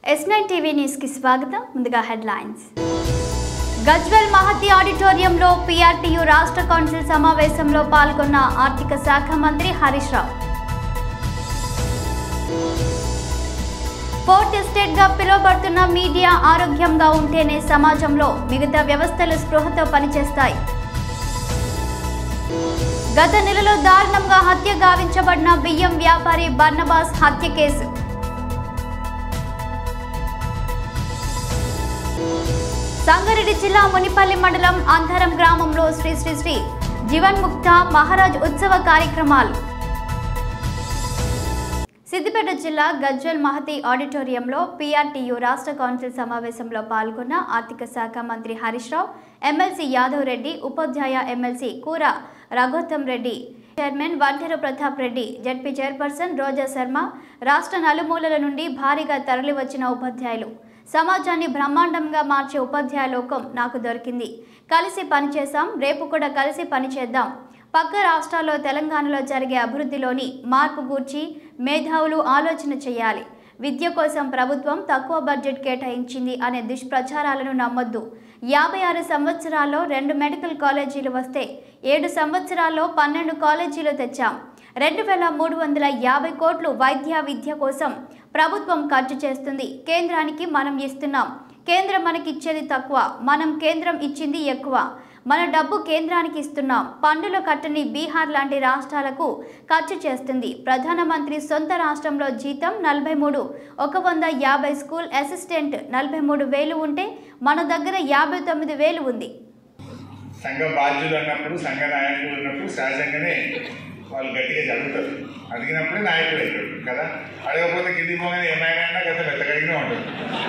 Yes nine TV news కి స్వాగతం ముందుగా హెడ్లైన్స్ గజ్వెల్ మహతి ఆడిటోరియంలో పిఆర్టీయు రాష్ట్ర కౌన్సిల్ సమావేశంలో పాల్గొన్న ఆర్థిక శాఖ మంత్రి హరీష్ రావు ఫోర్త్ ఎస్టేట్ గా పిలువబడుతున్న మీడియా ఆరోగ్యంగా ఉంటేనే సమాజంలో మిగతా వ్యవస్థలు స్పృహతో పనిచేస్తాయి గత నెలలో దారుణంగా హత్య గావించబడిన బియ్యం వ్యాపారి బర్నబాస్ హత్య కేసు సంగారెడ్డి జిల్లా మునిపల్లి మండలం అంధరం గ్రామంలో శ్రీ శ్రీ శ్రీ జీవన్ముక్త మహారాజ్ ఉత్సవ కార్యక్రమాలు సిద్దిపేట జిల్లా గజ్వల్ మహతి ఆడిటోరియంలో పీఆర్టీయు రాష్ట్ర కౌన్సిల్ సమావేశంలో పాల్గొన్న ఆర్థిక శాఖ మంత్రి హరీష్ రావు ఎమ్మెల్సీ యాదవ్ రెడ్డి ఉపాధ్యాయ MLC Kura Raghotham Reddy chairman Vanteru Pratap Reddy ZP chairperson Roja Sharma రాష్ట్ర నలుమూలల నుండి భారీగా తరలివచ్చిన ఉపాధ్యాయులు సమాజాన్ని బ్రహ్మాండంగా మార్చే ఉపాధ్యాయ లోకం నాకు దొరికింది కలిసి పనిచేశాం రేపు కూడా కలిసి పనిచేద్దాం పక్క రాష్ట్రాల్లో తెలంగాణలో జరిగే అభివృద్ధిలోని మార్పు గూర్చి మేధావులు ఆలోచన చేయాలి విద్య కోసం ప్రభుత్వం తక్కువ బడ్జెట్ కేటాయించింది అనే దుష్ప్రచారాలను నమ్మొద్దు యాభై ఆరు సంవత్సరాల్లో రెండు మెడికల్ కాలేజీలు వస్తే ఏడు సంవత్సరాల్లో పన్నెండు కాలేజీలు తెచ్చాం రెండు వేల మూడు వందల యాభై కోట్లు వైద్య విద్య కోసం ప్రభుత్వం ఖర్చు చేస్తుంది కేంద్రానికి మనం ఇస్తున్నాం కేంద్రం మనకిచ్చేది తక్కువ మనం కేంద్రం ఇచ్చింది ఎక్కువ మన డబ్బు కేంద్రానికి ఇస్తున్నాం పన్నులు కట్టని బీహార్ లాంటి రాష్ట్రాలకు ఖర్చు చేస్తుంది ప్రధానమంత్రి సొంత రాష్ట్రంలో జీతం నలభై మూడు ఒక వంద యాభై స్కూల్ అసిస్టెంట్ నలభై మూడు వేలు ఉంటే మన దగ్గర యాభై తొమ్మిది వేలు ఉంది సంఘ బాధ్యులు అన్నప్పుడు సంఘ నాయకులు ఉన్నప్పుడు సహజంగానే వాళ్ళు గట్టిగా చదువుతారు అడిగినప్పుడే నాయకుడు అవుతాడు కదా అడగకపోతే కింది పోగానే ఏమైనా అన్నా గత మెత్తగడిగినా ఉంటుంది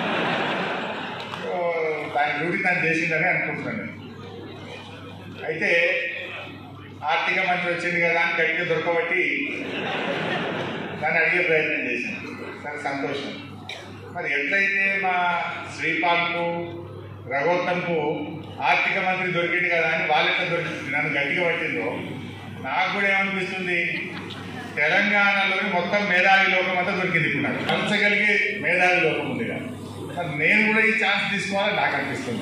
సో దాని డ్యూటీ తను చేసిందని అనుకుంటున్నాను నేను. అయితే ఆర్థిక మంత్రి వచ్చింది కదా అని గట్టిగా దొరకబట్టి దాన్ని అడిగే ప్రయత్నం చేశాను చాలా సంతోషం మరి ఎట్లయితే మా శ్రీపాల్కు రఘోత్తంకు ఆర్థిక మంత్రి దొరికింది కదా అని వాళ్ళు ఎట్లా దొరికింది నన్ను గట్టిగా పట్టిందో నాకు కూడా ఏమనిపిస్తుంది తెలంగాణలోని మొత్తం మేధావి లోకం అంతా దొరికింది ఇప్పుడు నాకు పంచగలిగే మేధావి లోకం ఉంది కదా మరి నేను కూడా ఈ ఛాన్స్ తీసుకోవాలని నాకు అనిపిస్తుంది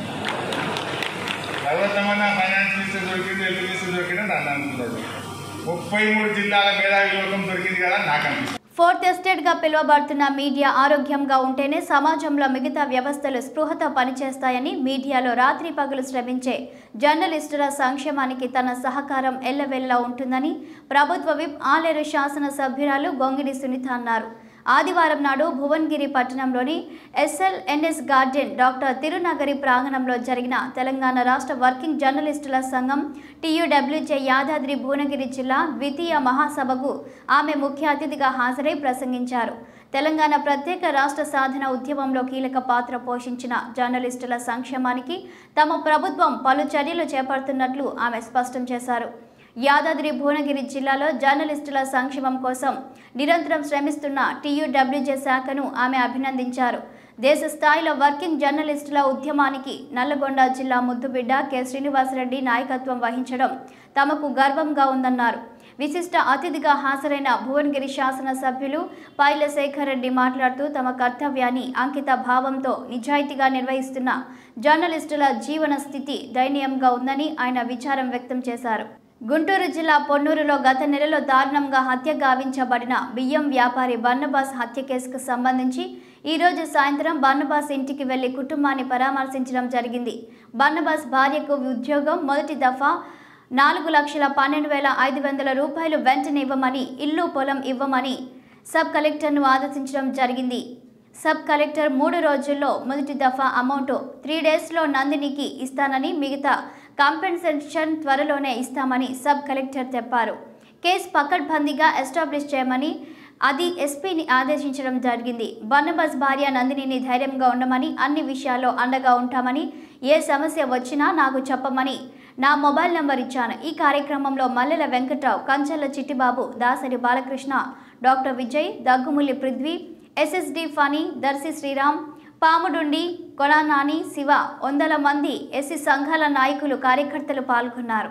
పర్వతమన్న ఫైనాన్స్ మినిస్టర్ దొరికింది హెల్త్ మినిస్టర్ దొరికింది నన్ను అనుకున్నాడు ముప్పై మూడు జిల్లాల మేధావి లోకం దొరికింది కదా అని నాకు అనిపిస్తుంది ఫోర్త్ ఎస్టేట్ గా పిలువబడుతున్న మీడియా ఆరోగ్యంగా ఉంటేనే సమాజంలో మిగతా వ్యవస్థలు స్పృహతో పనిచేస్తాయని మీడియాలో రాత్రి పగలు శ్రమించే జర్నలిస్టుల సంక్షేమానికి తన సహకారం ఎల్లవెల్లా ఉంటుందని ప్రభుత్వ విప్ ఆలేరు శాసన సభ్యురాలు గొంగిడి సునీత అన్నారు ఆదివారం నాడు భువన్గిరి పట్టణంలోని ఎస్ఎల్ఎన్ఎస్ గార్డెన్ డాక్టర్ తిరునగరి ప్రాంగణంలో జరిగిన తెలంగాణ రాష్ట్ర వర్కింగ్ జర్నలిస్టుల సంఘం టీయూడబ్ల్యూజే యాదాద్రి భువనగిరి జిల్లా ద్వితీయ మహాసభకు ఆమె ముఖ్య అతిథిగా హాజరై ప్రసంగించారు తెలంగాణ ప్రత్యేక రాష్ట్ర సాధన ఉద్యమంలో కీలక పాత్ర పోషించిన జర్నలిస్టుల సంక్షేమానికి తమ ప్రభుత్వం పలు చర్యలు చేపడుతున్నట్లు ఆమె స్పష్టం చేశారు యాదాద్రి భువనగిరి జిల్లాలో జర్నలిస్టుల సంక్షేమం కోసం నిరంతరం శ్రమిస్తున్న టీయూడబ్ల్యూజే శాఖను ఆమె అభినందించారు దేశ స్థాయిలో వర్కింగ్ జర్నలిస్టుల ఉద్యమానికి నల్లగొండ జిల్లా ముద్దుబిడ్డ కె శ్రీనివాసరెడ్డి నాయకత్వం వహించడం తమకు గర్వంగా ఉందన్నారు విశిష్ట అతిథిగా హాజరైన భువనగిరి శాసన సభ్యులు పైల శేఖర్ రెడ్డి మాట్లాడుతూ తమ కర్తవ్యాన్ని అంకిత భావంతో నిజాయితీగా నిర్వహిస్తున్న జర్నలిస్టుల జీవన స్థితి దయనీయంగా ఉందని ఆయన విచారం వ్యక్తం చేశారు గుంటూరు జిల్లా పొన్నూరులో గత నెలలో దారుణంగా హత్య గావించబడిన బియ్యం వ్యాపారి బన్నబాస్ హత్య కేసుకు సంబంధించి ఈరోజు సాయంత్రం బన్నబాస్ ఇంటికి వెళ్లి కుటుంబాన్ని పరామర్శించడం జరిగింది బన్నబాస్ భార్యకు ఉద్యోగం మొదటి దఫా నాలుగు లక్షల పన్నెండు వేల ఐదు వందల రూపాయలు వెంటనే ఇవ్వమని ఇల్లు పొలం ఇవ్వమని సబ్ కలెక్టర్ను ఆదేశించడం జరిగింది సబ్ కలెక్టర్ మూడు రోజుల్లో మొదటి దఫా అమౌంట్ త్రీ డేస్లో నందినికి ఇస్తానని మిగతా కాంపెన్సేషన్ త్వరలోనే ఇస్తామని సబ్ కలెక్టర్ చెప్పారు కేసు పకడ్బందీగా ఎస్టాబ్లిష్ చేయమని అది ఎస్పీని ఆదేశించడం జరిగింది బన్నబస్ భార్య నందినిని ధైర్యంగా ఉండమని అన్ని విషయాల్లో అండగా ఉంటామని ఏ సమస్య వచ్చినా నాకు చెప్పమని నా మొబైల్ నంబర్ ఇచ్చాను ఈ కార్యక్రమంలో మల్లెల వెంకట్రావు కంచెల చిట్టిబాబు దాసరి బాలకృష్ణ డాక్టర్ విజయ్ దగ్గుముల్లి పృథ్వీ ఎస్ఎస్డి ఫనీ దర్శి శ్రీరామ్ పాముడుండి కొడానాని శివ వందల మంది ఎస్సీ సంఘాల నాయకులు కార్యకర్తలు పాల్గొన్నారు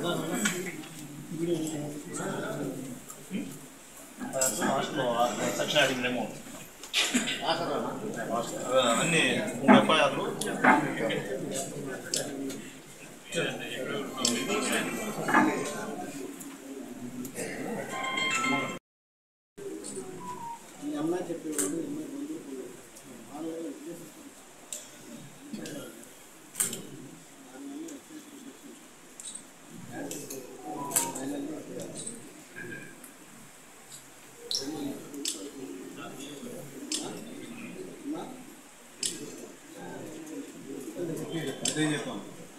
లాస్ట్లో సెక్షన్ అడిగిన అమౌంట్ అన్ని మూడు ఎఫ్ఐఆర్లు అదే చెప్పాం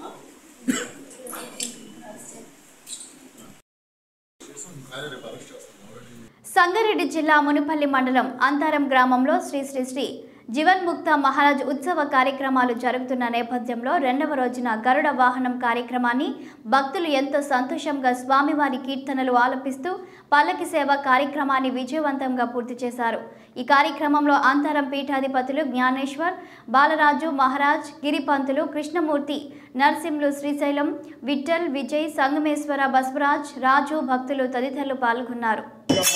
సంగారెడ్డి జిల్లా మునిపల్లి మండలం అంతారం గ్రామంలో శ్రీ శ్రీ శ్రీ జీవన్ముక్త మహారాజ్ ఉత్సవ కార్యక్రమాలు జరుగుతున్న నేపథ్యంలో రెండవ రోజున గరుడ వాహనం కార్యక్రమాన్ని భక్తులు ఎంతో సంతోషంగా స్వామివారి కీర్తనలు ఆలపిస్తూ పల్లకి సేవ కార్యక్రమాన్ని విజయవంతంగా పూర్తి చేశారు ఈ కార్యక్రమంలో అంతరం పీఠాధిపతులు జ్ఞానేశ్వర్ బాలరాజు మహారాజ్ గిరిపంతులు కృష్ణమూర్తి నరసింహులు శ్రీశైలం విఠల్ విజయ్ సంగమేశ్వర బసవరాజ్ రాజు భక్తులు తదితరులు పాల్గొన్నారు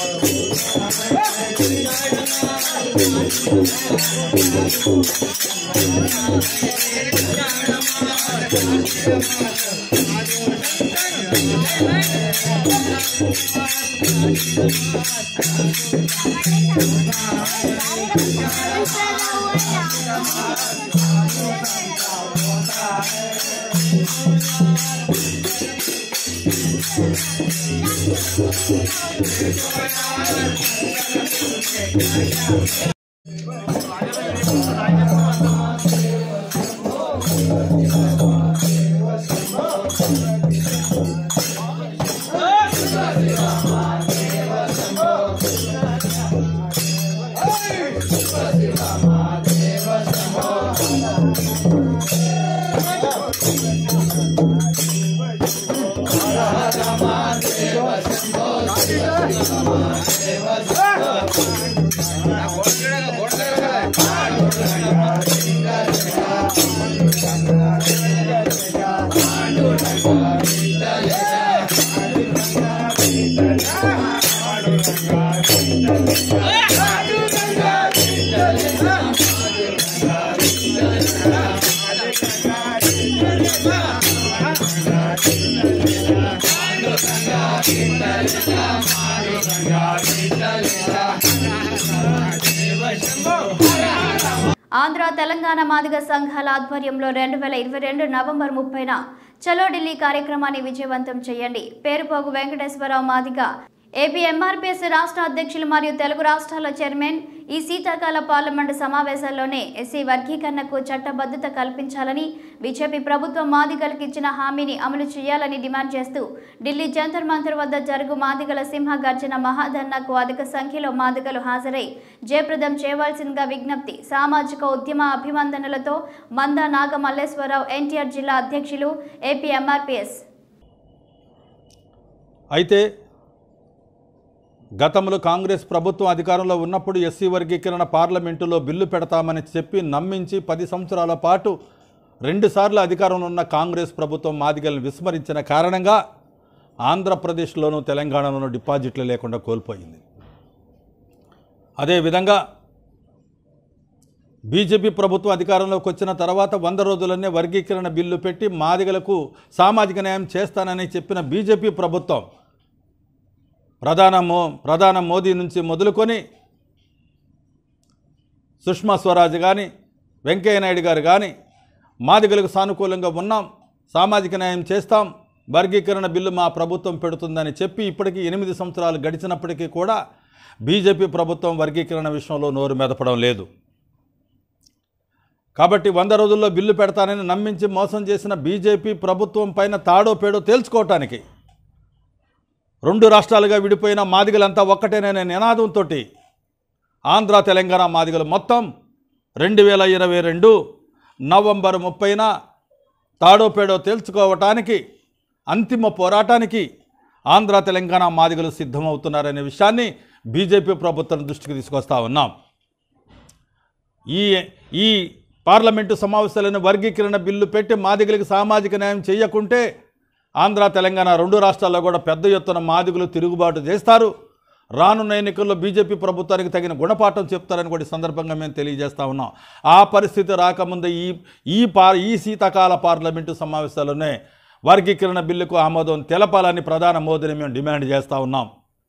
ఆంధ్ర తెలంగాణ మాదిగ సంఘాల ఆధ్వర్యంలో రెండు వేల ఇరవై రెండు నవంబర్ ముప్పైన చలో ఢిల్లీ కార్యక్రమాన్ని విజయవంతం చేయండి పేరుపోగు వెంకటేశ్వరరావు మాదిగ ఏపీ ఎంఆర్పీఎస్ రాష్ట్ర అధ్యక్షులు మరియు తెలుగు రాష్ట్రాల చైర్మన్ ఈ శీతాకాల పార్లమెంటు సమావేశాల్లోనే ఎస్సీ వర్గీకరణకు చట్టబద్ధత కల్పించాలని బీజేపీ ప్రభుత్వం మాదిగలకు ఇచ్చిన హామీని అమలు చేయాలని డిమాండ్ చేస్తూ ఢిల్లీ జంతర్ మంతర్ వద్ద జరుగు మాదిగల సింహ గర్జన మహాధర్నాకు అధిక సంఖ్యలో మాదిగలు హాజరై జయప్రదం చేయవలసిందిగా విజ్ఞప్తి సామాజిక ఉద్యమ అభివందనలతో మంద నాగ మల్లేశ్వరరావు ఎన్టీఆర్ జిల్లా అధ్యక్షులు ఏపీ ఎంఆర్పీఎస్ అయితే గతంలో కాంగ్రెస్ ప్రభుత్వం అధికారంలో ఉన్నప్పుడు ఎస్సీ వర్గీకరణ పార్లమెంటులో బిల్లు పెడతామని చెప్పి నమ్మించి పది సంవత్సరాల పాటు రెండుసార్లు అధికారంలో ఉన్న కాంగ్రెస్ ప్రభుత్వం మాదిగలను విస్మరించిన కారణంగా ఆంధ్రప్రదేశ్లోనూ తెలంగాణలోనూ డిపాజిట్లు లేకుండా కోల్పోయింది అదేవిధంగా బీజేపీ ప్రభుత్వం అధికారంలోకి వచ్చిన తర్వాత వంద రోజులనే వర్గీకరణ బిల్లు పెట్టి మాదిగలకు సామాజిక న్యాయం చేస్తానని చెప్పిన బీజేపీ ప్రభుత్వం ప్రధాన మో ప్రధాన మోదీ నుంచి మొదలుకొని సుష్మా స్వరాజ్ కానీ వెంకయ్యనాయుడు గారు కానీ మాదిగలకు సానుకూలంగా ఉన్నాం సామాజిక న్యాయం చేస్తాం వర్గీకరణ బిల్లు మా ప్రభుత్వం పెడుతుందని చెప్పి ఇప్పటికీ ఎనిమిది సంవత్సరాలు గడిచినప్పటికీ కూడా బీజేపీ ప్రభుత్వం వర్గీకరణ విషయంలో నోరు మెదపడం లేదు కాబట్టి వంద రోజుల్లో బిల్లు పెడతానని నమ్మించి మోసం చేసిన బీజేపీ ప్రభుత్వం పైన తాడో పేడో తేల్చుకోవటానికి రెండు రాష్ట్రాలుగా విడిపోయిన మాదిగలంతా ఒక్కటేననే నినాదంతో ఆంధ్ర తెలంగాణ మాదిగలు మొత్తం రెండు వేల ఇరవై రెండు నవంబర్ ముప్పైన తాడో పేడో తేల్చుకోవటానికి అంతిమ పోరాటానికి ఆంధ్ర తెలంగాణ మాదిగలు సిద్ధమవుతున్నారనే విషయాన్ని బీజేపీ ప్రభుత్వం దృష్టికి తీసుకొస్తా ఉన్నాం ఈ ఈ పార్లమెంటు సమావేశాలను వర్గీకరణ బిల్లు పెట్టి మాదిగలకు సామాజిక న్యాయం చేయకుంటే ఆంధ్ర తెలంగాణ రెండు రాష్ట్రాల్లో కూడా పెద్ద ఎత్తున మాదిగలు తిరుగుబాటు చేస్తారు రానున్న ఎన్నికల్లో బీజేపీ ప్రభుత్వానికి తగిన గుణపాఠం చెప్తారని కూడా ఈ సందర్భంగా మేము తెలియజేస్తా ఉన్నాం ఆ పరిస్థితి రాకముందే ఈ ఈ పా ఈ శీతాకాల పార్లమెంటు సమావేశాల్లోనే వర్గీకరణ బిల్లుకు ఆమోదం తెలపాలని ప్రధాన మోదీని మేము డిమాండ్ చేస్తూ ఉన్నాం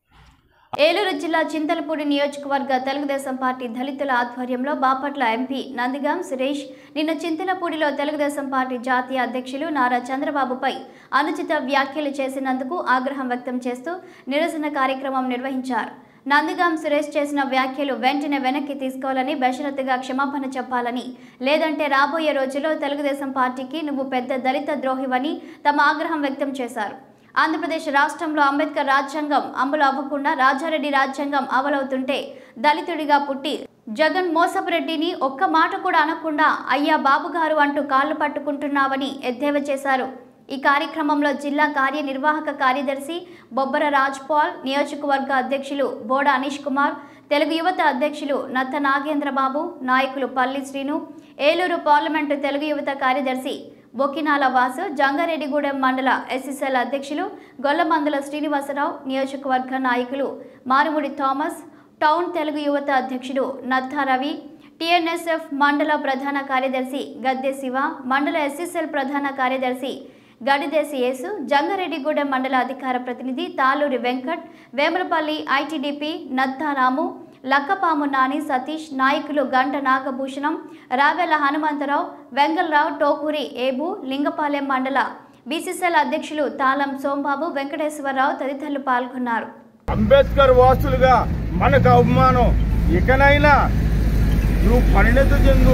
ఏలూరు జిల్లా చింతలపూడి నియోజకవర్గ తెలుగుదేశం పార్టీ దళితుల ఆధ్వర్యంలో బాపట్ల ఎంపీ నందిగాం సురేష్ నిన్న చింతలపూడిలో తెలుగుదేశం పార్టీ జాతీయ అధ్యక్షులు నారా చంద్రబాబుపై అనుచిత వ్యాఖ్యలు చేసినందుకు ఆగ్రహం వ్యక్తం చేస్తూ నిరసన కార్యక్రమం నిర్వహించారు నందిగాం సురేష్ చేసిన వ్యాఖ్యలు వెంటనే వెనక్కి తీసుకోవాలని బెషరతుగా క్షమాపణ చెప్పాలని లేదంటే రాబోయే రోజుల్లో తెలుగుదేశం పార్టీకి నువ్వు పెద్ద దళిత ద్రోహివని తమ ఆగ్రహం వ్యక్తం చేశారు ఆంధ్రప్రదేశ్ రాష్ట్రంలో అంబేద్కర్ రాజ్యాంగం అమలు అవ్వకుండా రాజారెడ్డి రాజ్యాంగం అమలవుతుంటే దళితుడిగా పుట్టి జగన్ మోసపురెడ్డిని ఒక్క మాట కూడా అనకుండా అయ్యా బాబుగారు అంటూ కాళ్ళు పట్టుకుంటున్నావని ఎద్దేవా చేశారు ఈ కార్యక్రమంలో జిల్లా కార్యనిర్వాహక కార్యదర్శి బొబ్బర రాజ్పాల్ నియోజకవర్గ అధ్యక్షులు బోడ అనీష్ కుమార్ తెలుగు యువత అధ్యక్షులు నత్త నాగేంద్రబాబు నాయకులు పల్లి శ్రీను ఏలూరు పార్లమెంటు తెలుగు యువత కార్యదర్శి బొకినాల వాసు జంగారెడ్డిగూడెం మండల ఎస్ఎస్ఎల్ అధ్యక్షులు గొల్లమందుల శ్రీనివాసరావు నియోజకవర్గ నాయకులు మారుముడి థామస్ టౌన్ తెలుగు యువత అధ్యక్షుడు నత్తా రవి టిఎన్ఎస్ఎఫ్ మండల ప్రధాన కార్యదర్శి గద్దె శివ మండల ఎస్ఎస్ఎల్ ప్రధాన కార్యదర్శి గడిదేశి యేసు జంగారెడ్డిగూడెం మండల అధికార ప్రతినిధి తాలూరి వెంకట్ వేమలపల్లి ఐటీడీపీ నత్తారాము లక్కపాము నాని సతీష్ నాయకులు గంట నాగభూషణం రావెల హనుమంతరావు వెంగళరావు టోకూరి ఏబు లింగపాలెం మండల బీసీసీఎల్ అధ్యక్షులు తాళం సోంబాబు వెంకటేశ్వరరావు తదితరులు పాల్గొన్నారు అంబేద్కర్ వాసులుగా మనకు అవమానం ఇకనైనా నువ్వు పరిణతి చెందు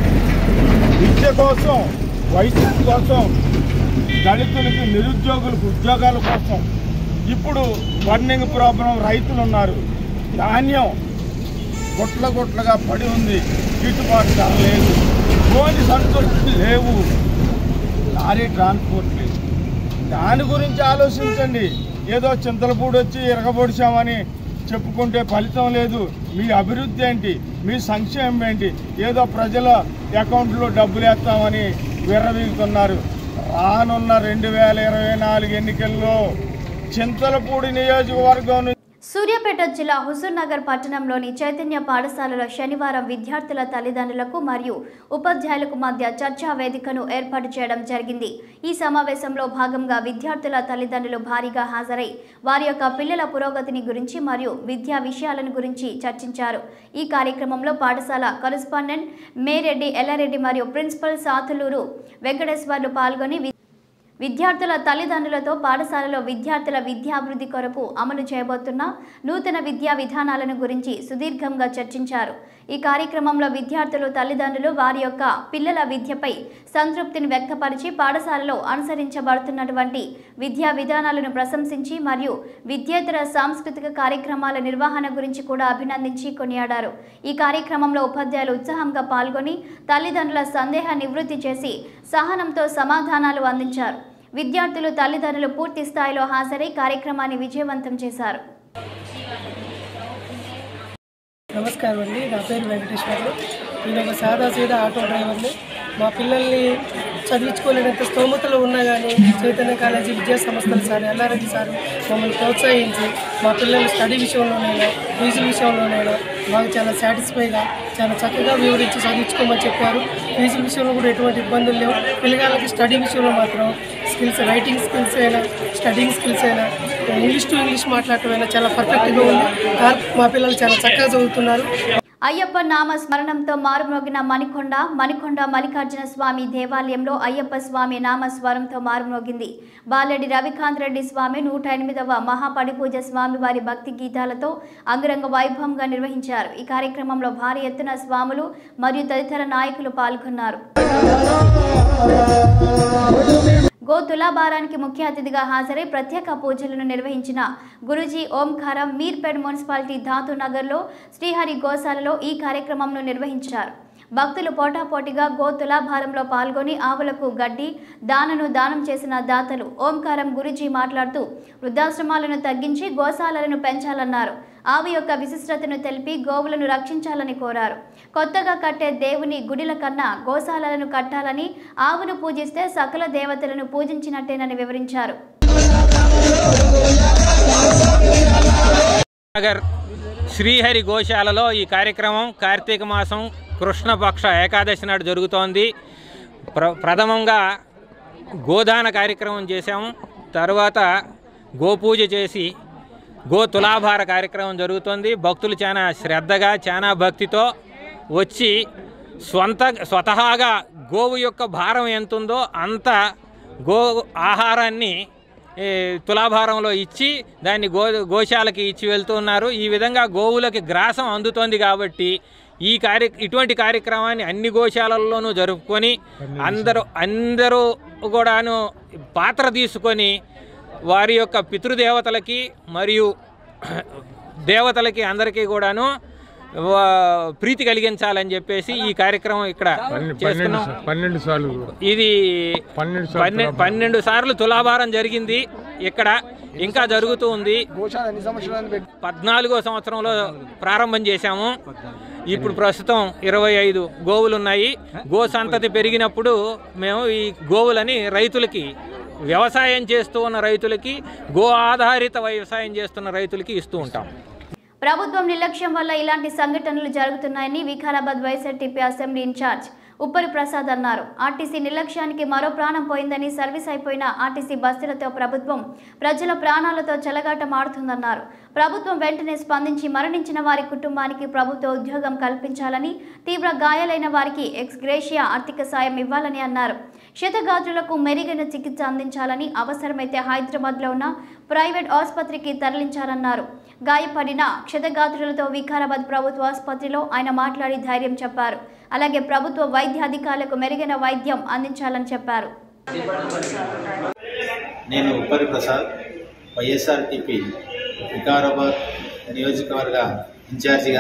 విద్య కోసం వైద్యం కోసం దళితులకి నిరుద్యోగులకు ఉద్యోగాల కోసం ఇప్పుడు బర్నింగ్ ప్రాబ్లం రైతులు ఉన్నారు ధాన్యం గుట్ల గుట్లగా పడి ఉంది గిట్టుబాటు ధర లేదు పోని సంతృప్తి లేవు లారీ ట్రాన్స్పోర్ట్ లేదు దాని గురించి ఆలోచించండి ఏదో చింతలపూడి వచ్చి ఇరగబొడిచామని చెప్పుకుంటే ఫలితం లేదు మీ అభివృద్ధి ఏంటి మీ సంక్షేమం ఏంటి ఏదో ప్రజల అకౌంట్లో డబ్బులు వేస్తామని విర్రవీగుతున్నారు రానున్న రెండు వేల ఇరవై నాలుగు ఎన్నికల్లో చింతలపూడి నియోజకవర్గం నుంచి సూర్యాపేట జిల్లా హుజూర్ నగర్ పట్టణంలోని చైతన్య పాఠశాలలో శనివారం విద్యార్థుల తల్లిదండ్రులకు మరియు ఉపాధ్యాయులకు మధ్య చర్చా వేదికను ఏర్పాటు చేయడం జరిగింది ఈ సమావేశంలో భాగంగా విద్యార్థుల తల్లిదండ్రులు భారీగా హాజరై వారి యొక్క పిల్లల పురోగతిని గురించి మరియు విద్యా విషయాలను గురించి చర్చించారు ఈ కార్యక్రమంలో పాఠశాల కరస్పాండెంట్ మేరెడ్డి ఎల్లారెడ్డి మరియు ప్రిన్సిపల్ సాతులూరు వెంకటేశ్వర్లు పాల్గొని వి- విద్యార్థుల తల్లిదండ్రులతో పాఠశాలలో విద్యార్థుల విద్యాభివృద్ధి కొరకు అమలు చేయబోతున్న నూతన విద్యా విధానాలను గురించి సుదీర్ఘంగా చర్చించారు ఈ కార్యక్రమంలో విద్యార్థులు తల్లిదండ్రులు వారి యొక్క పిల్లల విద్యపై సంతృప్తిని వ్యక్తపరిచి పాఠశాలలో అనుసరించబడుతున్నటువంటి విద్యా విధానాలను ప్రశంసించి మరియు విద్యేతర సాంస్కృతిక కార్యక్రమాల నిర్వహణ గురించి కూడా అభినందించి కొనియాడారు ఈ కార్యక్రమంలో ఉపాధ్యాయులు ఉత్సాహంగా పాల్గొని తల్లిదండ్రుల సందేహ నివృత్తి చేసి సహనంతో సమాధానాలు అందించారు విద్యార్థులు తల్లిదండ్రులు పూర్తి స్థాయిలో హాజరై కార్యక్రమాన్ని విజయవంతం చేశారు నమస్కారం అండి నా పేరు వెంకటేశ్వర్లు నేను ఒక సాదా సీదా ఆటో డ్రైవర్ని మా పిల్లల్ని చదివించుకోలేనంత స్తోమతలు ఉన్నా కానీ చైతన్య కాలేజీ విద్యా సంస్థలు సార్ ఎల్లారెడ్డి సార్ మమ్మల్ని ప్రోత్సహించి మా పిల్లల స్టడీ విషయంలోనైనా ఫీజు విషయంలోనైనా మాకు చాలా సాటిస్ఫైగా చాలా చక్కగా వివరించి చదివించుకోమని చెప్పారు ఫీజు విషయంలో కూడా ఎటువంటి ఇబ్బందులు లేవు పిల్లగాళ్ళకి స్టడీ విషయంలో మాత్రం స్కిల్స్ రైటింగ్ స్కిల్స్ అయినా స్టడీయింగ్ స్కిల్స్ అయినా ఇంగ్లీష్ టు ఇంగ్లీష్ మాట్లాడటం అయినా చాలా పర్ఫెక్ట్గా ఉంది కార్- మా పిల్లలు చాలా చక్కగా చదువుతున్నారు అయ్యప్ప నామ స్మరణంతో మారుమ్రోగిన మణికొండ మణికొండ మల్లికార్జున స్వామి దేవాలయంలో అయ్యప్ప స్వామి నామ స్వరంతో మారుమ్రోగింది బాలెడి రవికాంత్ రెడ్డి స్వామి నూట ఎనిమిదవ మహాపడిపూజ స్వామి వారి భక్తి గీతాలతో అంగరంగ వైభవంగా నిర్వహించారు ఈ కార్యక్రమంలో భారీ ఎత్తున స్వాములు మరియు తదితర నాయకులు పాల్గొన్నారు గో తులాభారానికి ముఖ్య అతిథిగా హాజరై ప్రత్యేక పూజలను నిర్వహించిన గురుజీ ఓంకారం మీర్పేడ్ మున్సిపాలిటీ ధాతు నగర్లో శ్రీహరి గోశాలలో ఈ కార్యక్రమంను నిర్వహించారు భక్తులు పోటాపోటీగా గో తులాభారంలో పాల్గొని ఆవులకు గడ్డి దానను దానం చేసిన దాతలు ఓంకారం గురుజీ మాట్లాడుతూ వృద్ధాశ్రమాలను తగ్గించి గోశాలలను పెంచాలన్నారు ఆవు యొక్క విశిష్టతను తెలిపి గోవులను రక్షించాలని కోరారు కొత్తగా కట్టే దేవుని గుడిల కన్నా గోశాలలను కట్టాలని ఆవును పూజిస్తే సకల దేవతలను పూజించినట్టేనని వివరించారు నగర్ శ్రీహరి గోశాలలో ఈ కార్యక్రమం కార్తీక మాసం కృష్ణపక్ష ఏకాదశి నాడు జరుగుతోంది ప్ర ప్రథమంగా గోదాన కార్యక్రమం చేశాము తర్వాత గోపూజ చేసి గో తులాభార కార్యక్రమం జరుగుతోంది భక్తులు చాలా శ్రద్ధగా చాలా భక్తితో వచ్చి స్వంత స్వతహాగా గోవు యొక్క భారం ఎంత ఉందో అంత గో ఆహారాన్ని ఏ, తులాభారంలో ఇచ్చి దాన్ని గో గోశాలకి ఇచ్చి వెళ్తున్నారు ఈ విధంగా గోవులకి గ్రాసం అందుతోంది కాబట్టి ఈ కార్య ఇటువంటి కార్యక్రమాన్ని అన్ని గోశాలల్లోనూ జరుపుకొని అందరూ అందరూ కూడాను పాత్ర తీసుకొని వారి యొక్క పితృదేవతలకి మరియు దేవతలకి అందరికీ కూడాను వా- ప్రీతి కలిగించాలని చెప్పేసి ఈ కార్యక్రమం ఇక్కడ చేసుకున్నాం పన్నెండు సార్లు ఇది పన్నెండు పన్నె పన్నెండు సార్లు తులాభారం జరిగింది ఇక్కడ ఇంకా జరుగుతూ ఉంది పద్నాలుగో సంవత్సరంలో ప్రారంభం చేశాము ఇప్పుడు ప్రస్తుతం ఇరవై ఐదు గోవులు ఉన్నాయి గో సంతతి పెరిగినప్పుడు మేము ఈ గోవులని రైతులకి వ్యవసాయం చేస్తూ ఉన్న రైతులకి గో ఆధారిత వ్యవసాయం చేస్తున్న రైతులకి ఇస్తూ ఉంటాం ప్రభుత్వం నిర్లక్ష్యం వల్ల ఇలాంటి సంఘటనలు జరుగుతున్నాయని Vikarabad YSRTP assembly incharge Uppari Prasad అన్నారు ఆర్టీసీ నిర్లక్ష్యానికి మరో ప్రాణం పోయిందని సర్వీస్ అయిపోయిన ఆర్టీసీ బస్సులతో ప్రభుత్వం ప్రజల ప్రాణాలతో చెలగాటం ఆడుతుందన్నారు ప్రభుత్వం వెంటనే స్పందించి మరణించిన వారి కుటుంబానికి ప్రభుత్వ ఉద్యోగం కల్పించాలని తీవ్ర గాయాలైన వారికి ఎక్స్ గ్రేషియా ఆర్థిక సాయం ఇవ్వాలని అన్నారు క్షతగాత్రులకు మెరుగైన చికిత్స అందించాలని అవసరమైతే హైదరాబాద్లో ఉన్న ప్రైవేట్ ఆసుపత్రికి తరలించారన్నారు గాయపడిన క్షతగాత్రులతో వికారాబాద్ ప్రభుత్వ ఆసుపత్రిలో ఆయన మాట్లాడి ధైర్యం చెప్పారు అలాగే ప్రభుత్వ వైద్య అధికారులకు మెరుగైన వైద్యం అందించాలని చెప్పారు నేను ఉప్పరి ప్రసాద్ వైఎస్ఆర్టీపీ వికారాబాద్ నియోజకవర్గ ఇన్ఛార్జిగా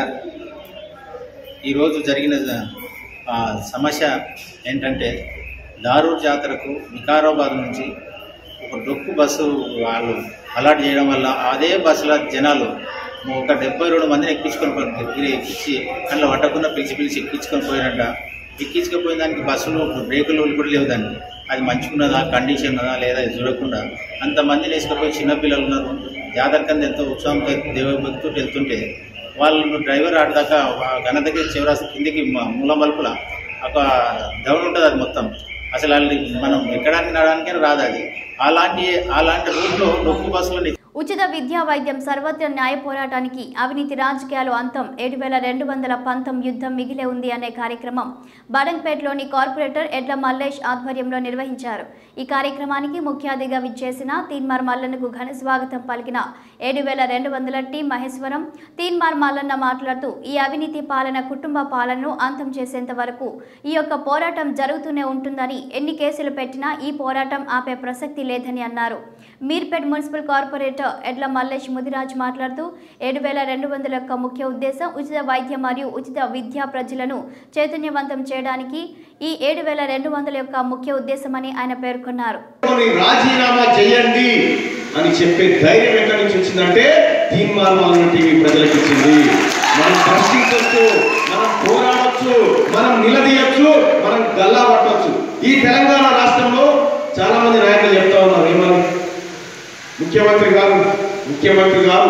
ఈరోజు జరిగిన ఆ, సమస్య ఏంటంటే దారూర్ జాతరకు వికారాబాద్ నుంచి ఒక డొక్కు బస్సు వాళ్ళు అలాట్ చేయడం వల్ల అదే బస్సులో జనాలు ఒక డెబ్బై రెండు మందిని ఎక్కించుకొని పోయి- ఎక్కించి అందులో పట్టకుండా పిలిచి పిలిచి ఎక్కించుకొని పోయినట్ట ఎక్కించుకపోయిన దానికి బస్సులో బ్రేకులు కూడా లేవు దానికి అది మంచుకున్నదా కండిషన్ ఉన్నదా లేదా ఇది చూడకుండా అంతమందిని వేసుకుపోయి చిన్నపిల్లలు ఉన్నారు జాతర కింద ఎంతో ఉత్సాహంతో దేవభక్తితో వెళ్తుంటే వాళ్ళు డ్రైవర్ ఆడదాకా గణదకి చివరాసి కిందికి మ- మూల మలుపుల ఒక డౌన్ ఉంటుంది అది మొత్తం అసలు వాళ్ళని మనం ఎక్కడానికి నడడానికి రాదు అది అలాంటి అలాంటి రూట్లో డొక్కు బస్సులు ఉచిత విద్యా వైద్యం సర్వత్ర న్యాయ పోరాటానికి అవినీతి రాజకీయాలు అంతం ఏడు వేల రెండు వందల పంతం యుద్ధం మిగిలే ఉంది అనే కార్యక్రమం బడంగ్పేటలోని కార్పొరేటర్ ఎడ్ల మల్లేష్ ఆధ్వర్యంలో నిర్వహించారు ఈ కార్యక్రమానికి ముఖ్య అతిథిగా విచ్చేసిన తీన్మార్ మల్లన్నకు ఘన స్వాగతం పలికిన ఏడు వేల రెండు వందల టి మహేశ్వరం తీన్మార్ మల్లన్న మాట్లాడుతూ ఈ అవినీతి పాలన కుటుంబ పాలనను అంతం చేసేంత వరకు ఈ యొక్క పోరాటం జరుగుతూనే ఉంటుందని ఎన్ని కేసులు పెట్టినా ఈ పోరాటం ఆపే ప్రసక్తి లేదని అన్నారు మీర్పేట్ మున్సిపల్ కార్పొరేటర్ ఎడ్ల మల్లేష్ ముదిరాజ్ మాట్లాడుతూ ఏడు వేల రెండు వందల యొక్క ముఖ్య ఉద్దేశం ఉచిత వైద్యం మరియు ఉచిత విద్యా ప్రజలను చైతన్యవంతం చేయడానికి ఈ ఏడు వేల రెండు వందల యొక్క ముఖ్య ఉద్దేశమని ఆయన పేర్కొన్నారు ని రాజీనామా చేయండి అని చెప్పే ధైర్యం ఎక్కడి నుంచి వచ్చిందంటే తీర్మానం టీవీ ప్రజలకు ఇచ్చింది మనం ప్రశ్నించవచ్చు మనం పోరాడవచ్చు మనం నిలదీయచ్చు మనం గల్లా పట్టవచ్చు ఈ తెలంగాణ రాష్ట్రంలో చాలా మంది నాయకులు చెప్తా ఉన్నారు ఏమని ముఖ్యమంత్రి గారు ముఖ్యమంత్రి గారు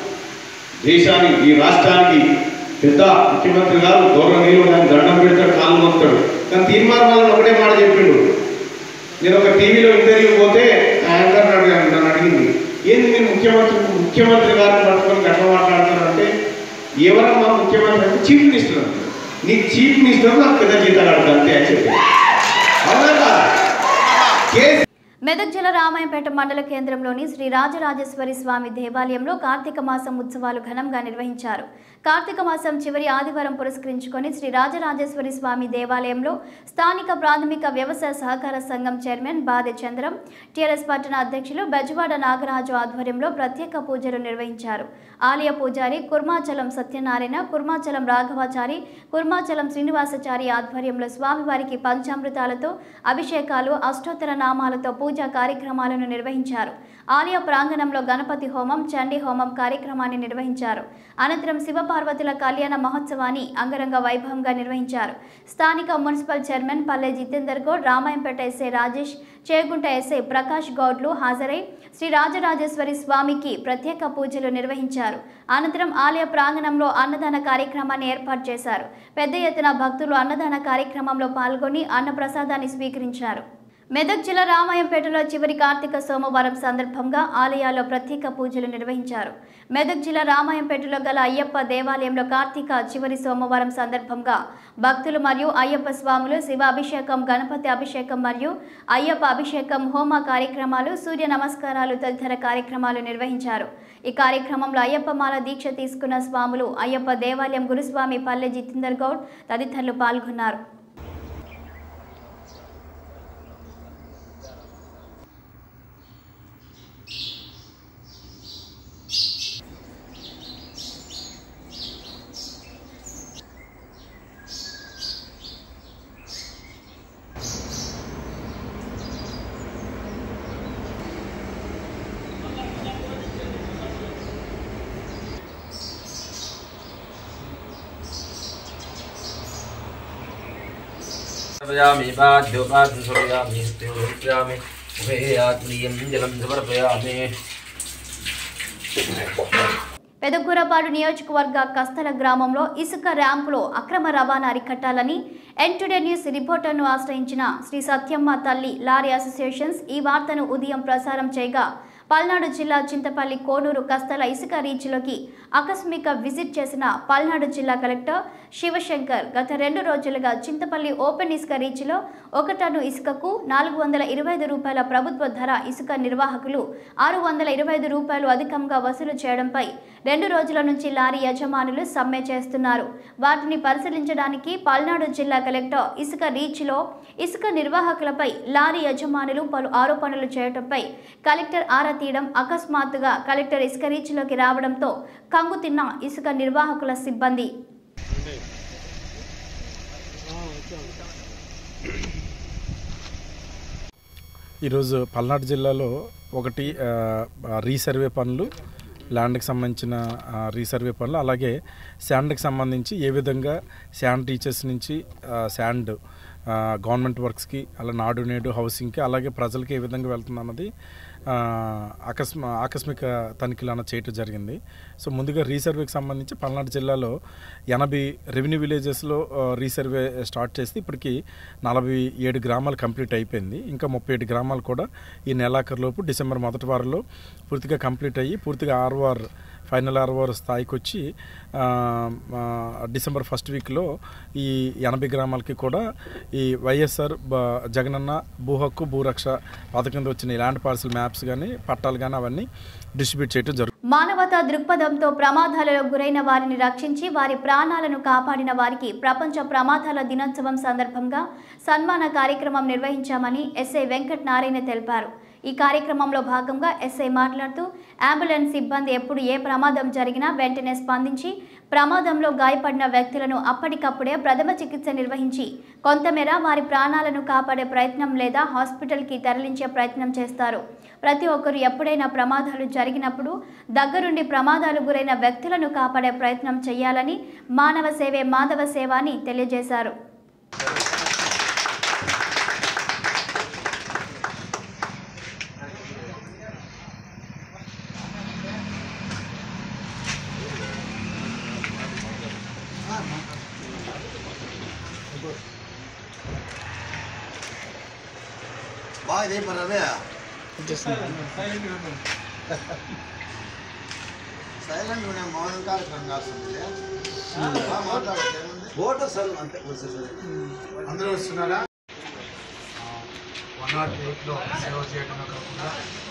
దేశానికి ఈ రాష్ట్రానికి పెద్ద ముఖ్యమంత్రి గారు గౌరవనీయులు ఆయన దండం పెడతాడు కాళ్ళు మొత్తాడు కానీ తీర్మానం ఒకటే మాట చెప్పిండు నేను ఒక టీవీలో ఇంటర్వ్యూ పోతే ఆ యాంకర్ నన్ను అడిగాను- నన్ను అడిగింది ఏంది మీరు ముఖ్యమంత్రి ముఖ్యమంత్రి గారిని పట్టుకొని గట్ల మాట్లాడుతున్నారంటే ఎవరమ్మా ముఖ్యమంత్రి అంటే చీఫ్ మినిస్టర్ అంటారు. నీకు చీఫ్ మినిస్టర్ నాకు పెద్ద జీతాలు అడుగుతా అంతే అని చెప్పి అవునా కాదా? కేసీ మెదక్ జిల్లా రామాయంపేట మండల కేంద్రంలోని శ్రీ రాజరాజేశ్వరి స్వామి దేవాలయంలో కార్తీక మాసం ఉత్సవాలు ఘనంగా నిర్వహించారు కార్తీక మాసం చివరి ఆదివారం పురస్కరించుకొని శ్రీ రాజరాజేశ్వరి స్వామి దేవాలయంలో స్థానిక ప్రాథమిక వ్యవసాయ సహకార సంఘం చైర్మన్ బాదె చంద్రం టీఆర్ఎస్ పట్టణ అధ్యక్షులు బెజవాడ నాగరాజు ఆధ్వర్యంలో ప్రత్యేక పూజలు నిర్వహించారు ఆలయ పూజారి కుర్మాచలం సత్యనారాయణ కుర్మాచలం రాఘవాచారి కుర్మాచలం శ్రీనివాసచారి ఆధ్వర్యంలో స్వామివారికి పంచామృతాలతో అభిషేకాలు అష్టోత్తర నామాలతో పూజా పూజా కార్యక్రమాలను నిర్వహించారు ఆలయ ప్రాంగణంలో గణపతి హోమం చండీ హోమం కార్యక్రమాన్ని నిర్వహించారు అనంతరం శివపార్వతుల కళ్యాణ మహోత్సవాన్ని అంగరంగ వైభవంగా నిర్వహించారు స్థానిక municipal chairman Palle Jitender Goud Ramayampet SI Rajesh Chegunta SI Prakash గౌడ్లు హాజరై శ్రీ రాజరాజేశ్వరి స్వామికి ప్రత్యేక పూజలు నిర్వహించారు అనంతరం ఆలయ ప్రాంగణంలో అన్నదాన కార్యక్రమాన్ని ఏర్పాటు చేశారు పెద్ద ఎత్తున భక్తులు అన్నదాన కార్యక్రమంలో పాల్గొని అన్నప్రసాదాన్ని స్వీకరించారు మెదక్ జిల్లా రామాయంపేటలో చివరి కార్తీక సోమవారం సందర్భంగా ఆలయాల్లో ప్రత్యేక పూజలు నిర్వహించారు మెదక్ జిల్లా రామాయంపేటలో గల అయ్యప్ప దేవాలయంలో కార్తీక చివరి సోమవారం సందర్భంగా భక్తులు మరియు అయ్యప్ప స్వాములు శివాభిషేకం గణపతి అభిషేకం మరియు అయ్యప్ప అభిషేకం హోమ కార్యక్రమాలు సూర్య నమస్కారాలు తదితర కార్యక్రమాలు నిర్వహించారు ఈ కార్యక్రమంలో అయ్యప్ప మాల దీక్ష తీసుకున్న స్వాములు అయ్యప్ప దేవాలయం గురుస్వామి పల్లె జితేందర్ గౌడ్ తదితరులు పాల్గొన్నారు సమర్పయామి పాద్యోపాద్యం సమర్పయామి సమర్పయామి ముఖే ఆత్మీయం జలం సమర్పయామి పెదకూరపాడు నియోజకవర్గ కస్తల గ్రామంలో ఇసుక ర్యాంపులో అక్రమ రవాణా అరికట్టాలని ఎన్టుడే న్యూస్ రిపోర్టర్ను ఆశ్రయించిన శ్రీ సత్యమ్మ తల్లి లారీ అసోసియేషన్స్ ఈ వార్తను ఉదయం ప్రసారం చేయగా పల్నాడు జిల్లా చింతపల్లి కోనూరు కస్తల ఇసుక రీచ్లోకి ఆకస్మిక విజిట్ చేసిన పల్నాడు జిల్లా కలెక్టర్ శివశంకర్ గత రెండు రోజులుగా చింతపల్లి ఓపెన్ ఇసుక రీచ్లో ఒక టన్ను ఇసుకకు నాలుగు వందల ఇరవై ఐదు రూపాయల ప్రభుత్వ ధర ఇసుక నిర్వాహకులు ఆరు వందల ఇరవై ఐదు రూపాయలు అధికంగా వసూలు చేయడంపై రెండు రోజుల నుంచి లారీ యజమానులు సమ్మె చేస్తున్నారు వాటిని పరిశీలించడానికి పల్నాడు జిల్లా కలెక్టర్ ఇసుక రీచ్లో ఇసుక నిర్వాహకులపై లారీ యజమానులు పలు ఆరోపణలు చేయడంపై కలెక్టర్ ఆరా తీయడం అకస్మాత్తుగా కలెక్టర్ ఇసుక రీచ్లోకి రావడంతో కంగుతిన్న ఇసుక నిర్వాహకుల సిబ్బంది ఈరోజు పల్నాడు జిల్లాలో ఒకటి ఆ, ఆ, రీసర్వే పనులు ల్యాండ్కి సంబంధించిన ఆ, రీసర్వే పనులు అలాగే శాండ్కి సంబంధించి ఏ విధంగా శాండ్ టీచర్స్ నుంచి ఆ, శాండ్ ఆ, గవర్నమెంట్ వర్క్స్కి అలా నాడు నేడు హౌసింగ్కి అలాగే ప్రజలకి ఏ విధంగా వెళ్తుంది అన్నది ఆ, ఆకస్మ ఆకస్మిక తనిఖీలు అన్న చేయటం జరిగింది సో ముందుగా రీసర్వేకి సంబంధించి పల్నాడు జిల్లాలో ఎనభై రెవెన్యూ విలేజెస్లో ఆ, రీసర్వే స్టార్ట్ చేస్తే ఇప్పటికి నలభై ఏడు గ్రామాలు కంప్లీట్ అయిపోయింది ఇంకా ముప్పై ఏడు గ్రామాలు కూడా ఈ నెలాఖరులోపు డిసెంబర్ మొదటి వారంలో పూర్తిగా కంప్లీట్ అయ్యి పూర్తిగా ఆర్వార్ ఫైనల్ ఆర్వార్ స్థాయికి వచ్చి ఆ, ఆ, డిసెంబర్ ఫస్ట్ వీక్లో ఈ ఎనభై గ్రామాలకి కూడా ఈ వైఎస్ఆర్ బ- జగనన్న భూ హక్కు భూరక్ష పథకం కింద వచ్చిన ఈ ల్యాండ్ పార్సల్ మ్యాప్స్ కానీ పట్టాలు కానీ అవన్నీ డిస్ట్రిబ్యూట్ చేయడం జరుగుతుంది మానవతా దృక్పథంతో ప్రమాదాలలో గురైన వారిని రక్షించి వారి ప్రాణాలను కాపాడిన వారికి ప్రపంచ ప్రమాదాల దినోత్సవం సందర్భంగా సన్మాన కార్యక్రమం నిర్వహించామని ఎస్ఐ వెంకట్ నారాయణ తెలిపారు ఈ కార్యక్రమంలో భాగంగా ఎస్ఐ మాట్లాడుతూ అంబులెన్స్ సిబ్బంది ఎప్పుడు ఏ ప్రమాదం జరిగినా వెంటనే స్పందించి ప్రమాదంలో గాయపడిన వ్యక్తులను అప్పటికప్పుడే ప్రథమ చికిత్స నిర్వహించి కొంతమేర వారి ప్రాణాలను కాపాడే ప్రయత్నం లేదా హాస్పిటల్కి తరలించే ప్రయత్నం చేస్తారు ప్రతి ఒక్కరు ఎప్పుడైనా ప్రమాదాలు జరిగినప్పుడు దగ్గరుండి ప్రమాదాలు గురైన వ్యక్తులను కాపాడే ప్రయత్నం చేయాలని మానవ సేవే మాధవ సేవ అని తెలియజేశారు బాగా చేయమన్నావే సైలెంట్ ఉండే మౌనం కార్యక్రమం కాస్తుంది ఓటర్ సార్ అంతే అందరూ వస్తున్నారా వన్ నాట్ ఎయిట్లో సేవ చేయడమే కాకుండా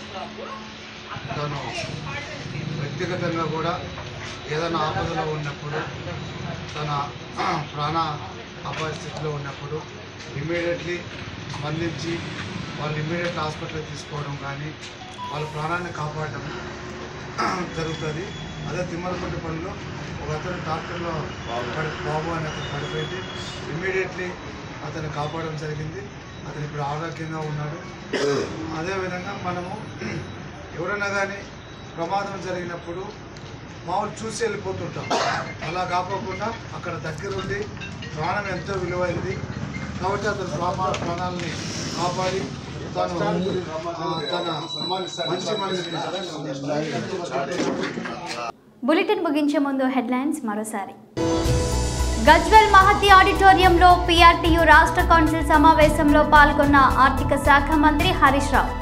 తను వ్యక్తిగతంగా కూడా ఏదైనా ఆపదలో ఉన్నప్పుడు తన ప్రాణ అపాయ స్థితిలో ఉన్నప్పుడు ఇమీడియట్లీ స్పందించి వాళ్ళు ఇమీడియట్ హాస్పిటల్ తీసుకోవడం కానీ వాళ్ళ ప్రాణాన్ని కాపాడడం జరుగుతుంది అదే తిమ్మలపల్లి పనిలో ఒక అతను డాక్టర్లో పడి బాబు అని అతను పడిపోయింది ఇమీడియట్లీ అతను కాపాడడం జరిగింది అతను ఇప్పుడు ఆరోగ్యంగా ఉన్నాడు అదేవిధంగా మనము ఎవరైనా కానీ ప్రమాదం జరిగినప్పుడు మామూలు చూసి వెళ్ళిపోతుంటాం అలా కాకోకుండా అక్కడ దగ్గరుండి ప్రాణం ఎంతో విలువైంది కాబట్టి అతను ప్రాణా ప్రాణాలని కాపాడి తను ఆ, తన మంచి మనిషిని బులెటిన్ ముగించే ముందు హెడ్లైన్స్ మరోసారి గజ్వెల్ మహతి ఆడిటోరియంలో పీఆర్టీయూ రాష్ట్ర కౌన్సిల్ సమావేశంలో పాల్గొన్న ఆర్థిక శాఖ మంత్రి హరీష్ రావు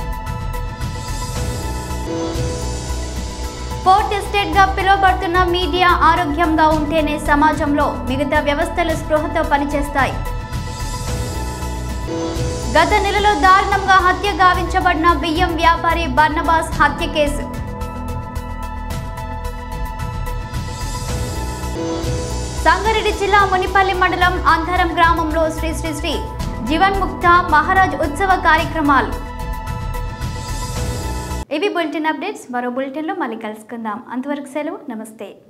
ఫోర్త్ ఎస్టేట్ గా పిలువబడుతున్న మీడియా ఆరోగ్యంగా ఉంటేనే సమాజంలో మిగతా వ్యవస్థలు స్పృహతో పనిచేస్తాయి గత నెలలో దారుణంగా హత్య గావించబడిన బియ్యం వ్యాపారి బర్నబాస్ హత్య కేసు సంగారెడ్డి జిల్లా మునిపల్లి మండలం అంధరం గ్రామంలో శ్రీ శ్రీ శ్రీ జీవన్ముక్త మహారాజ్ ఉత్సవ కార్యక్రమాలు ఇవి బులెటిన్ అప్డేట్స్ మరో బులెటిన్లో మళ్ళీ కలుసుకుందాం అంతవరకు సెలవు నమస్తే